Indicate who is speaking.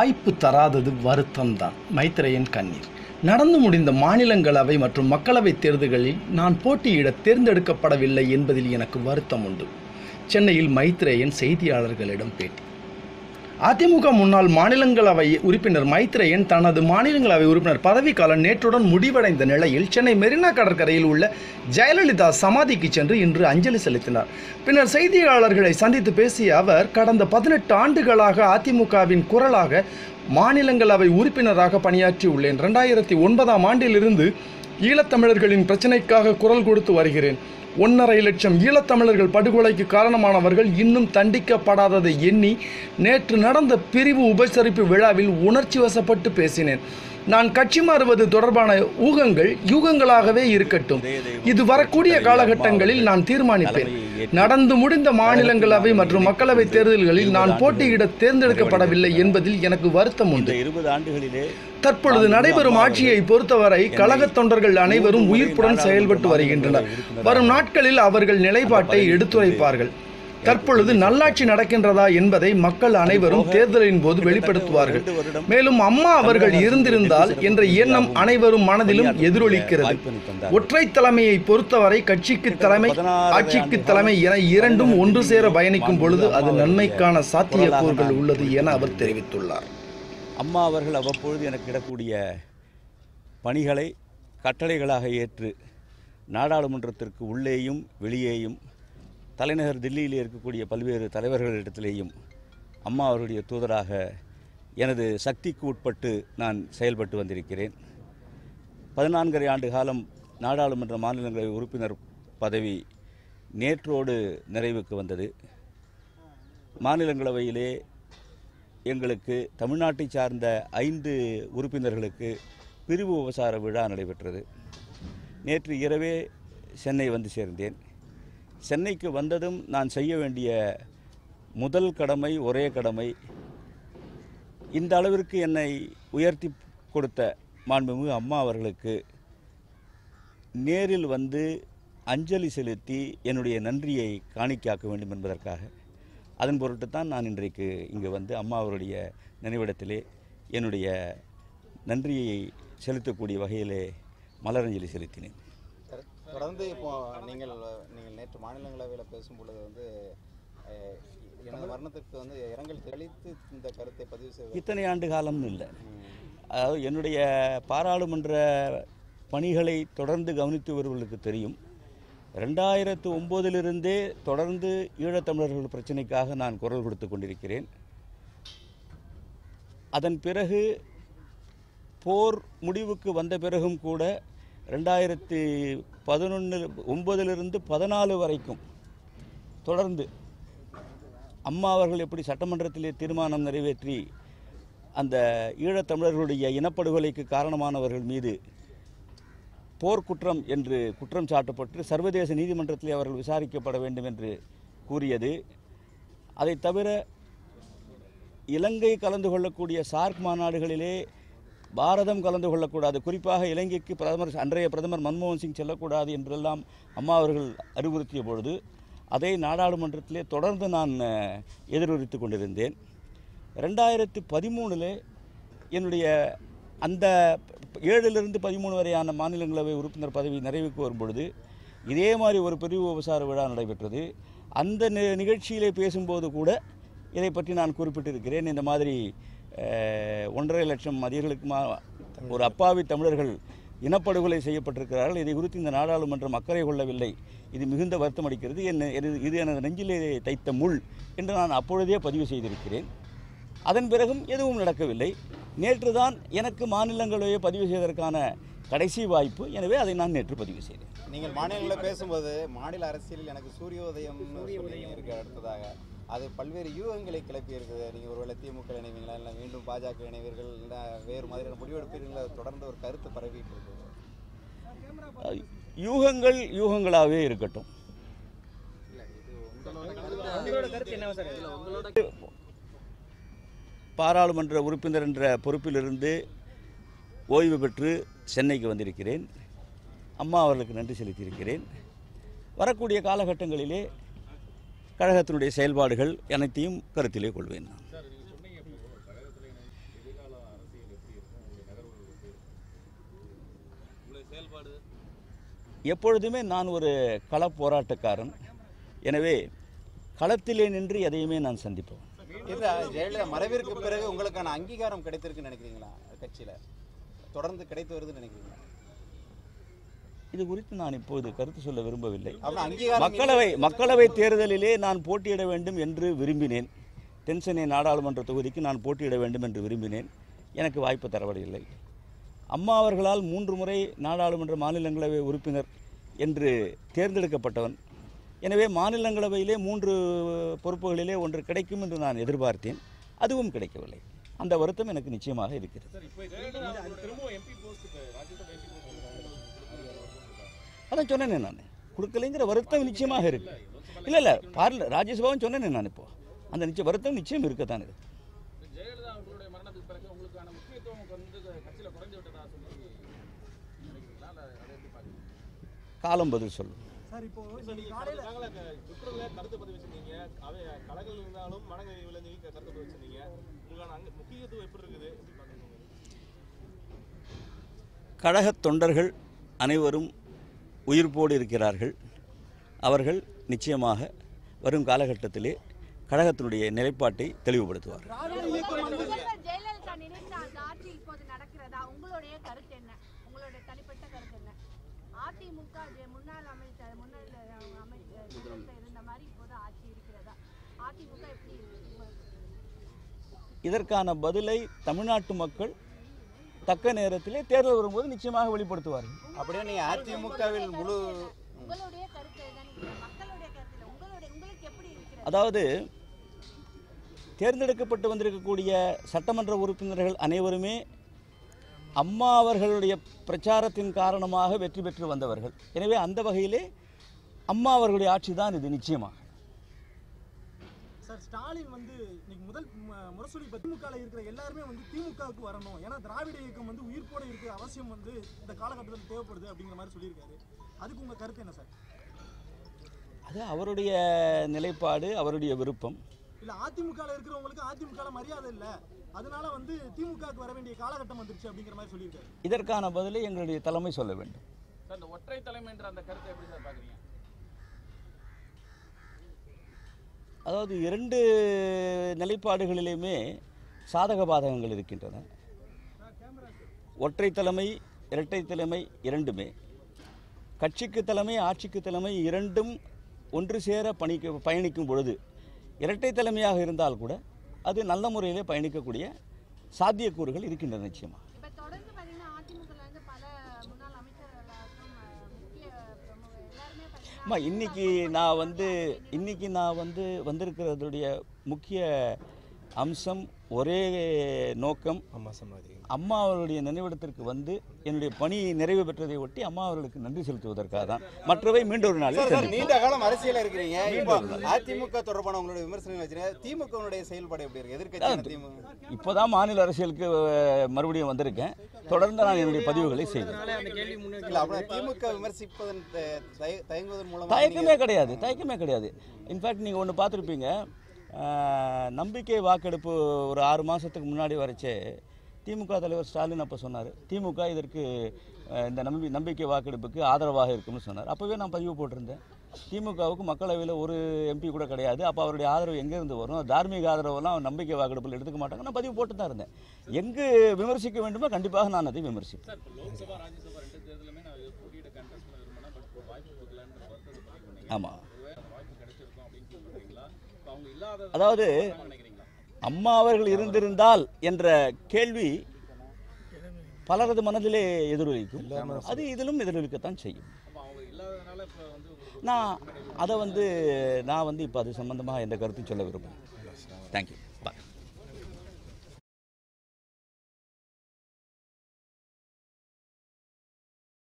Speaker 1: வாய்ப்பு தராதது வருத்தம்தான் மைத்ரேயன் கண்ணீர் நடந்து முடிந்த மாநிலங்களவை மற்றும் மக்களவைத் தேர்தல்களில் நான் போட்டியிட தேர்ந்தெடுக்கப்படவில்லை என்பதில் எனக்கு வருத்தம் உண்டு சென்னையில் மைத்ரேயன் செய்தியாளர்களிடம் பேட்டி அதிமுக முன்னாள் மாநிலங்களவை உறுப்பினர் மைத்ரேயன் தனது மாநிலங்களவை உறுப்பினர் பதவிக்காலம் நேற்றுடன் முடிவடைந்த நிலையில் சென்னை மெரினா கடற்கரையில் உள்ள ஜெயலலிதா சமாதிக்கு சென்று இன்று அஞ்சலி செலுத்தினார் பின்னர் செய்தியாளர்களை சந்தித்து பேசிய அவர் கடந்த பதினெட்டு ஆண்டுகளாக அதிமுகவின் குரலாக மாநிலங்களவை உறுப்பினராக பணியாற்றியுள்ளேன் ரெண்டாயிரத்தி ஒன்பதாம் ஆண்டிலிருந்து ஈழத்தமிழர்களின் பிரச்சினைக்காக குரல் கொடுத்து வருகிறேன் ஒன்றரை லட்சம் ஈழத்தமிழர்கள் படுகொலைக்கு காரணமானவர்கள் இன்னும் தண்டிக்கப்படாததை எண்ணி நேற்று நடந்த பிரிவு உபசரிப்பு விழாவில் உணர்ச்சி வசப்பட்டு பேசினேன் நான் கட்சி மாறுவது தொடர்பான ஊகங்கள் யூகங்களாகவே இருக்கட்டும் இது வரக்கூடிய காலகட்டங்களில் நான் தீர்மானிப்பேன் நடந்து முடிந்த மாநிலங்களவை மற்றும் மக்களவை தேர்தல்களில் நான் போட்டியிட தேர்ந்தெடுக்கப்படவில்லை என்பதில் எனக்கு வருத்தம் உண்டு
Speaker 2: இந்த இருபது ஆண்டுகளிலே
Speaker 1: தற்பொழுது நடைபெறும் ஆட்சியை பொறுத்தவரை கழகத் தொண்டர்கள் அனைவரும் உயிர்ப்புடன் செயல்பட்டு வருகின்றனர் வரும் நாட்களில் அவர்கள் நிலைப்பாட்டை எடுத்துரைப்பார்கள் தற்பொழுது நல்லாட்சி நடக்கின்றதா என்பதை மக்கள் அனைவரும் தேர்தலின் போது வெளிப்படுத்துவார்கள் மேலும் அம்மா அவர்கள் இருந்திருந்தால் என்ற எண்ணம் அனைவரும் மனதிலும் எதிரொலிக்கிறது ஒற்றை தலைமையை பொறுத்தவரை கட்சிக்கு தலைமை ஆட்சிக்கு தலைமை என இரண்டும் ஒன்று சேர பயணிக்கும் பொழுது அது நன்மைக்கான சாத்தியக்கூறுகள் உள்ளது என அவர் தெரிவித்துள்ளார்
Speaker 2: அம்மா அவர்கள் அவ்வப்பொழுது எனக்கு இடக்கூடிய பணிகளை கட்டளைகளாக ஏற்று நாடாளுமன்றத்திற்கு உள்ளேயும் வெளியேயும் தலைநகர் தில்லியில் இருக்கக்கூடிய பல்வேறு தலைவர்களிடத்திலேயும் அம்மா அவருடைய தூதராக எனது சக்திக்கு உட்பட்டு நான் செயல்பட்டு வந்திருக்கிறேன் பதினான்கரை ஆண்டு காலம் நாடாளுமன்ற மாநிலங்களவை உறுப்பினர் பதவி நேற்றோடு நிறைவுக்கு வந்தது மாநிலங்களவையிலே எங்களுக்கு தமிழ்நாட்டை சார்ந்த ஐந்து உறுப்பினர்களுக்கு பிரிவு உபசார விழா நடைபெற்றது நேற்று இரவே சென்னை வந்து சேர்ந்தேன் சென்னைக்கு வந்ததும் நான் செய்ய வேண்டிய முதல் கடமை ஒரே கடமை இந்த அளவிற்கு என்னை உயர்த்தி கொடுத்த மாண்புமிகு அம்மா அவர்களுக்கு நேரில் வந்து அஞ்சலி செலுத்தி என்னுடைய நன்றியை காணிக்காக்க வேண்டும் என்பதற்காக அதன் பொருட்டு தான் நான் இன்றைக்கு இங்கு வந்து அம்மா அவருடைய நினைவிடத்திலே என்னுடைய நன்றியை செலுத்தக்கூடிய வகையிலே மலரஞ்சலி செலுத்தினேன்
Speaker 3: கரெக்ட். தொடர்ந்து இப்போ நீங்கள் நீங்கள் நேற்று மாநிலங்களவையில் பேசும் பொழுது வந்து அஹ், எனது மரணத்திற்கு வந்து இரங்கல் தெளித்து இந்த கருத்தை பதிவு செய்வது
Speaker 2: இத்தனை ஆண்டு காலம்னு இல்லை அதாவது என்னுடைய பாராளுமன்ற பணிகளை தொடர்ந்து கவனித்து வருவர்களுக்கு தெரியும் ரெண்டாயிரத்து ஒம்போதிலிருந்தே தொடர்ந்து ஈழத்தமிழர்கள் பிரச்சனைக்காக நான் குரல் கொடுத்து கொண்டிருக்கிறேன் அதன் பிறகு போர் முடிவுக்கு வந்த பிறகும் கூட ரெண்டாயிரத்தி பதினொன்று ஒம்பதிலிருந்து பதினாலு வரைக்கும் தொடர்ந்து அம்மா அவர்கள் எப்படி சட்டமன்றத்திலே தீர்மானம் நிறைவேற்றி அந்த ஈழத்தமிழர்களுடைய இனப்படுகொலைக்கு காரணமானவர்கள் மீது போர்க்குற்றம் என்று குற்றம் சாட்டப்பட்டு சர்வதேச நீதிமன்றத்திலே அவர்கள் விசாரிக்கப்பட வேண்டும் என்று கூறியது அதைத் தவிர இலங்கை கலந்து கொள்ளக்கூடிய சார்க் மாநாடுகளிலே பாரதம் கலந்து கொள்ளக்கூடாது குறிப்பாக இலங்கைக்கு பிரதமர் அன்றைய பிரதமர் மன்மோகன் சிங் செல்லக்கூடாது என்றெல்லாம் அம்மா அவர்கள் அறிவுறுத்திய பொழுது அதை நாடாளுமன்றத்திலே தொடர்ந்து நான் அஹ், எதிரொலித்து கொண்டிருந்தேன் ரெண்டாயிரத்தி பதிமூணில் என்னுடைய அந்த ஏழிலிருந்து பதிமூணு வரையான மாநிலங்களவை உறுப்பினர் பதவி நிறைவுக்கு வரும்பொழுது இதே மாதிரி ஒரு பிரிவு உபசார விழா நடைபெற்றது அந்த நி- நிகழ்ச்சியிலே பேசும்போது கூட இதை பற்றி நான் குறிப்பிட்டிருக்கிறேன் இந்த மாதிரி அஹ், ஒன்றரை லட்சம் அதிகளுக்கு மா ஒரு அப்பாவி தமிழர்கள் இனப்படுகொலை செய்யப்பட்டிருக்கிறார்கள் இதை குறித்து இந்த நாடாளுமன்றம் அக்கறை கொள்ளவில்லை இது மிகுந்த வருத்தம் அளிக்கிறது என்ன இது- இது எனது நெஞ்சிலே தைத்த முள் என்று நான் அப்பொழுதே பதிவு செய்திருக்கிறேன் அதன் பிறகும் எதுவும் நடக்கவில்லை நேற்று தான் எனக்கு மாநிலங்களவையை பதிவு செய்வதற்கான கடைசி வாய்ப்பு எனவே அதை நான் நேற்று பதிவு செய்தேன்
Speaker 3: நீங்கள் மாநிலங்களில் பேசும்போது மாநில அரசியலில் எனக்கு சூரியோதயம் இருக்கு அடுத்ததாக அது பல்வேறு யூகங்களை கிளப்பி இருக்குது நீங்கள் ஒருவேளை திமுக இணைவீங்களா இல்லை மீண்டும் பாஜக இணைவீர்கள் இல்லை வேறு மாதிரியான முடிவெடுப்பீர்களா தொடர்ந்து ஒரு கருத்து பரவிட்டு இருக்குது
Speaker 2: அஹ், யூகங்கள் யூகங்களாகவே இருக்கட்டும் பாராளுமன்ற உறுப்பினர் என்ற பொறுப்பிலிருந்து ஓய்வு பெற்று சென்னைக்கு வந்திருக்கிறேன் அம்மா அவர்களுக்கு நன்றி செலுத்தியிருக்கிறேன் வரக்கூடிய காலகட்டங்களிலே கழகத்தினுடைய செயல்பாடுகள் அனைத்தையும் கருத்திலே கொள்வேன் நான் எப்பொழுதுமே நான் ஒரு கள போராட்டக்காரன் எனவே களத்திலே நின்று எதையுமே நான் சந்திப்பேன்
Speaker 3: இல்ல ஜெயலலிதா மறைவிற்கு பிறகு உங்களுக்கான அங்கீகாரம் கிடைத்திருக்குன்னு நினைக்கிறீங்களா கட்சியில தொடர்ந்து கிடைத்து வருதுன்னு நினைக்கிறீங்களா
Speaker 2: இது குறித்து நான் இப்போது கருத்து சொல்ல விரும்பவில்லை
Speaker 3: அப்படின்னா அங்கீகாரம்
Speaker 2: மக்களவை மக்களவை தேர்தலிலே நான் போட்டியிட வேண்டும் என்று விரும்பினேன் தென்சென்னை நாடாளுமன்ற தொகுதிக்கு நான் போட்டியிட வேண்டும் என்று விரும்பினேன் எனக்கு வாய்ப்பு தரப்படவில்லை அம்மா அவர்களால் மூன்று முறை நாடாளுமன்ற மாநிலங்களவை உறுப்பினர் என்று தேர்ந்தெடுக்கப்பட்டவன் எனவே மாநிலங்களவையிலே மூன்று பொறுப்புகளிலே ஒன்று கிடைக்கும் என்று நான் எதிர்பார்த்தேன் அதுவும் கிடைக்கவில்லை அந்த வருத்தம் எனக்கு நிச்சயமாக இருக்கிறது அதான் சொன்னேனே நான் கொடுக்கலைங்கிற வருத்தம் நிச்சயமாக இருக்கு இல்லை இல்லை பார்ல ராஜ்யசபாவும் சொன்னேனே நான் இப்போ அந்த நிச்சய வருத்தம் நிச்சயம் இருக்கத்தான் இருக்கு
Speaker 4: ஜெயலலிதா அவர்களுடைய மரணத்துக்கு பிறகு உங்களுக்கான முக்கியத்துவம் வந்து கட்சியில குறைஞ்சு விட்டதா சொல்லி நினைக்கிறீங்களா இல்ல அதை எப்படி பாக்குறீங்க
Speaker 2: காலம் பதில் சொல்லும்
Speaker 5: சார் இப்போ இன்னைக்கு காலையில
Speaker 6: ட்விட்டர்ல கருத்து பதிவு வச்சிருந்தீங்க அவை கலைகள் இருந்தாலும் மனநிலை விளைஞ்சு கருத்து பதிவு வச்சிருந்தீங்க உங்களுக்கான அங்க முக்கியத்துவம் எப்படி இருக்குது எப்படி பாக்குறீங்க
Speaker 2: கழகத் தொண்டர்கள் அனைவரும் உயிர்ப்போடு இருக்கிறார்கள் அவர்கள் நிச்சயமாக வரும் காலகட்டத்திலே கழகத்தினுடைய நிலைப்பாட்டை தெளிவுபடுத்துவார்
Speaker 7: முதல்வர் ஜெயலலிதா நினைத்த அந்த ஆட்சி இப்போது நடக்கிறதா உங்களுடைய கருத்து என்ன உங்களுடைய தனிப்பட்ட கருத்து என்ன அதிமுக ஜெ- முன்னாள் அமைச்சர் முன்னாள் அஹ், அமைச்சர் ஜெயலலிதா இருந்த மாதிரி இப்போது ஆட்சி இருக்கிறதா அதிமுக எப்படி இருக்கு?
Speaker 2: இதற்கான பதிலை தமிழ்நாட்டு மக்கள் தக்க நேரத்திலே தேர்தல் வரும்போது நிச்சயமாக வெளிப்படுத்துவார்கள்
Speaker 3: அப்படியே நீங்க அதிமுகவில் முழு
Speaker 7: உங்களுடைய கருத்து என்ன நீங்க மக்களுடைய கருத்து இல்ல. உங்களுடைய உங்களுக்கு எப்படி இருக்கிறது
Speaker 2: அதாவது தேர்ந்தெடுக்கப்பட்டு வந்திருக்கக்கூடிய சட்டமன்ற உறுப்பினர்கள் அனைவருமே அம்மா அவர்களுடைய பிரச்சாரத்தின் காரணமாக வெற்றி பெற்று வந்தவர்கள் எனவே அந்த வகையிலே அம்மா அவர்களுடைய ஆட்சி தான் இது நிச்சயமாக
Speaker 5: சார் ஸ்டாலின் வந்து இன்னைக்கு முதல் ம- முரசொலி பத்தி திமுகல இருக்கிற எல்லாருமே வந்து திமுகவுக்கு வரணும் ஏன்னா திராவிட இயக்கம் வந்து உயிர்ப்போட இருக்கிற அவசியம் வந்து இந்த காலகட்டத்தில் தேவைப்படுது அப்படிங்கிற மாதிரி சொல்லியிருக்காரு அதுக்கு உங்க கருத்து என்ன சார்
Speaker 2: அது அவருடைய நிலைப்பாடு அவருடைய விருப்பம்
Speaker 5: இல்ல அதிமுகல இருக்கிறவங்களுக்கு அதிமுகல மரியாதை இல்ல அதனால வந்து திமுகவுக்கு வர வேண்டிய காலகட்டம் வந்துருச்சு அப்படிங்கிற மாதிரி சொல்லியிருக்காரு
Speaker 2: இதற்கான பதிலை எங்களுடைய தலைமை சொல்ல வேண்டும்
Speaker 4: சார் இந்த ஒற்றை தலைமை என்ற அந்த கருத்தை எப்படி சார் பாக்குறீங்க
Speaker 2: அதாவது இரண்டு நிலைப்பாடுகளிலுமே சாதக பாதகங்கள் இருக்கின்றன ஒற்றை தலைமை இரட்டை தலைமை இரண்டுமே கட்சிக்கு தலைமை ஆட்சிக்கு தலைமை இரண்டும் ஒன்று சேர பணிக்க பயணிக்கும் பொழுது இரட்டை தலைமையாக இருந்தால் கூட அது நல்ல முறையிலே பயணிக்கக்கூடிய சாத்தியக்கூறுகள் இருக்கின்றன நிச்சயமாக
Speaker 7: இப்ப தொடர்ந்து பாத்தீங்கன்னா அதிமுகல இருந்து பல முன்னாள் அமைச்சர்களாகட்டும் அஹ், முக்கிய பிரமுக எல்லாருமே பாத்தீங்கன்னா
Speaker 2: அம்மா இன்னைக்கு நான் வந்து இன்னைக்கு நான் வந்து வந்திருக்கிறதுடைய முக்கிய அம்சம் ஒரே நோக்கம்
Speaker 6: அம்மா சமாதி
Speaker 2: அம்மா அவர்களுடைய நினைவிடத்திற்கு வந்து என்னுடைய பணி நிறைவு பெற்றதை ஒட்டி அம்மா அவர்களுக்கு நன்றி செலுத்துவதற்காக தான் மற்றவை மீண்டும் ஒரு நாளில்
Speaker 3: சார், சார்,
Speaker 2: சந்திப்போம்.
Speaker 3: நீண்ட காலம் அரசியல இருக்கிறீங்க இப்போ அதிமுக தொடர்பான உங்களுடைய விமர்சனங்கள் வச்சுருங்க திமுகவுடைய செயல்பாடு எப்படி இருக்கு எதிர்க்கட்சியான திமுக
Speaker 2: இப்போதான் மாநில அரசியலுக்கு அஹ், மறுபடியும் வந்திருக்கேன் தொடர்ந்து நான் என்னுடைய பதிவுகளை செய்வேன்
Speaker 3: இல்ல அப்படின்னா திமுக விமர்சிப்பதன் த- தய- தயங்குவதன் மூலமா
Speaker 2: தயக்கமே கிடையாது தயக்கமே கிடையாது இன்ஃபேக்ட் நீங்கள் ஒன்று பார்த்துருப்பீங்க நம்பிக்கை வாக்கெடுப்பு ஒரு ஆறு மாதத்துக்கு முன்னாடி வரைச்சே திமுக தலைவர் ஸ்டாலின் அப்போ சொன்னார் திமுக இதற்கு அஹ், இந்த நம்பி நம்பிக்கை வாக்கெடுப்புக்கு ஆதரவாக இருக்கும்னு சொன்னார் அப்போவே நான் பதிவு போட்டிருந்தேன் திமுகவுக்கு மக்களவையில் ஒரு எம்பி கூட கிடையாது அப்போ அவருடைய ஆதரவு எங்கேருந்து வரும் தார்மீக ஆதரவெல்லாம் நம்பிக்கை வாக்கெடுப்பில் எடுத்துக்க மாட்டாங்க நான் பதிவு போட்டு தான் இருந்தேன் எங்கு விமர்சிக்க வேண்டுமோ கண்டிப்பாக நான் அதை விமர்சிப்பேன்
Speaker 4: சார் இப்போ லோக்சபா ராஜ்யசபா ரெண்டு தேர்தலுமே நான் போட்டியிட கண்டெஸ்ட் பண்ண விரும்பினேன் பட் இப்போ வாய்ப்பு கொடுக்கலன்னு வருத்தத்தை பதிவு பண்ணீங்க
Speaker 2: ஆமாம்
Speaker 4: ஒருவேளை அந்த வாய்ப்பு கிடைச்சிருக்கும் அப்படின்னு சொல்றீங்களா இப்போ அவங்க இல்லாத
Speaker 2: அதாவது
Speaker 4: நினைக்கிறீங்களா
Speaker 2: அம்மா அவர்கள் இருந்திருந்தால் என்ற கேள்வி பலரது மனதிலே எதிரொலிக்கும் அது இதிலும் எதிரொலிக்கத்தான் செய்யும்
Speaker 4: அப்போ அவங்க இல்லாததுனால இப்போ வந்து உங்களுக்கு
Speaker 2: நான் அதை வந்து நான் வந்து இப்போ அது சம்பந்தமாக எந்த கருத்தும் சொல்ல விரும்புகிறேன் தேங்க்யூ